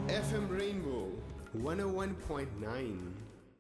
FM Rainbow 101.9.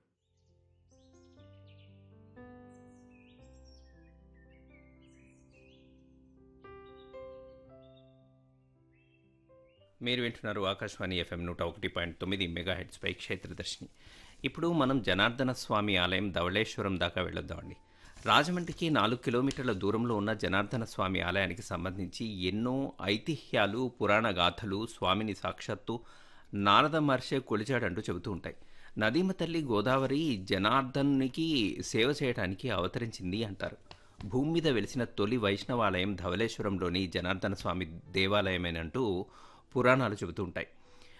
మీరు వింటున్నారు Akashvani FM నూట ఒకటి పాయింట్ తొమ్మిది మెగా హెడ్స్పై క్షేత్రదర్శిని ఇప్పుడు మనం జనార్దన స్వామి ఆలయం ధవళేశ్వరం దాకా వెళ్ళొద్దామండి రాజమండ్రికి నాలుగు కిలోమీటర్ల దూరంలో ఉన్న జనార్దన స్వామి ఆలయానికి సంబంధించి ఎన్నో ఐతిహ్యాలు పురాణ గాథలు స్వామిని సాక్షాత్తు నారద మహర్షే కొలిచాడంటూ చెబుతూ ఉంటాయి నదీమ తల్లి గోదావరి జనార్దనునికి సేవ చేయడానికి అవతరించింది అంటారు భూమి మీద వెలిసిన తొలి వైష్ణవాలయం ధవళేశ్వరంలోని జనార్దన స్వామి దేవాలయమేనంటూ పురాణాలు చెబుతూ ఉంటాయి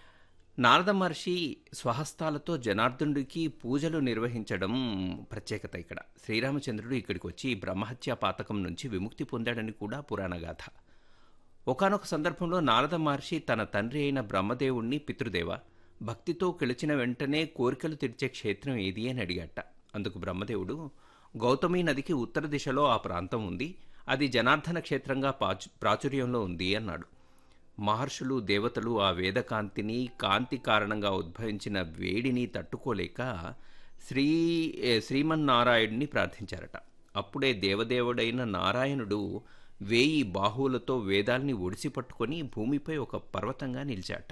నారద మహర్షి స్వహస్తాలతో జనార్దనుడికి పూజలు నిర్వహించడం ప్రత్యేకత ఇక్కడ శ్రీరామచంద్రుడు ఇక్కడికి వచ్చి బ్రహ్మహత్యా పాతకం నుంచి విముక్తి పొందాడని కూడా పురాణగాథ ఒకానొక సందర్భంలో నారద మహర్షి తన తండ్రి అయిన బ్రహ్మదేవుణ్ణి పితృదేవ భక్తితో గెలిచిన వెంటనే కోరికలు తీర్చే క్షేత్రం ఏది అని అడిగాట అందుకు బ్రహ్మదేవుడు గౌతమి నదికి ఉత్తర దిశలో ఆ ప్రాంతం ఉంది అది జనార్దన క్షేత్రంగా పాచు ప్రాచుర్యంలో ఉంది అన్నాడు మహర్షులు దేవతలు ఆ వేదకాంతిని కాంతి కారణంగా ఉద్భవించిన వేడిని తట్టుకోలేక శ్రీ ఏ, శ్రీమన్నారాయణుని ప్రార్థించారట అప్పుడే దేవదేవుడైన నారాయణుడు వేయి బాహువులతో వేదాల్ని ఒడిసి పట్టుకొని భూమిపై ఒక పర్వతంగా నిలిచాట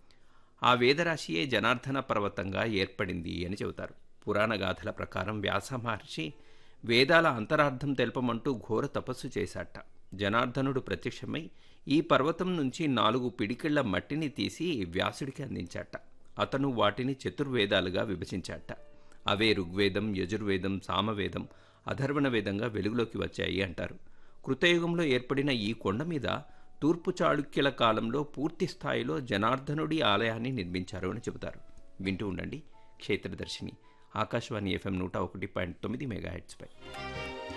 ఆ వేదరాశియే జనార్దన పర్వతంగా ఏర్పడింది అని చెబుతారు పురాణ గాథల ప్రకారం వ్యాస మహర్షి వేదాల అంతరార్థం తెలపమంటూ ఘోర తపస్సు చేశాట జనార్దనుడు ప్రత్యక్షమై ఈ పర్వతం నుంచి నాలుగు పిడికిళ్ల మట్టిని తీసి వ్యాసుడికి అందించాట అతను వాటిని చతుర్వేదాలుగా విభజించాట అవే ఋగ్వేదం యజుర్వేదం సామవేదం అధర్వణ వేదంగా వెలుగులోకి వచ్చాయి అంటారు కృతయుగంలో ఏర్పడిన ఈ కొండ మీద తూర్పు చాళుక్యుల కాలంలో పూర్తి స్థాయిలో జనార్దనుడి ఆలయాన్ని నిర్మించారు అని చెబుతారు వింటూ ఉండండి క్షేత్రదర్శిని ఆకాశవాణి ఎఫ్ఎం నూట ఒకటి పాయింట్ తొమ్మిది మెగాహెట్స్పై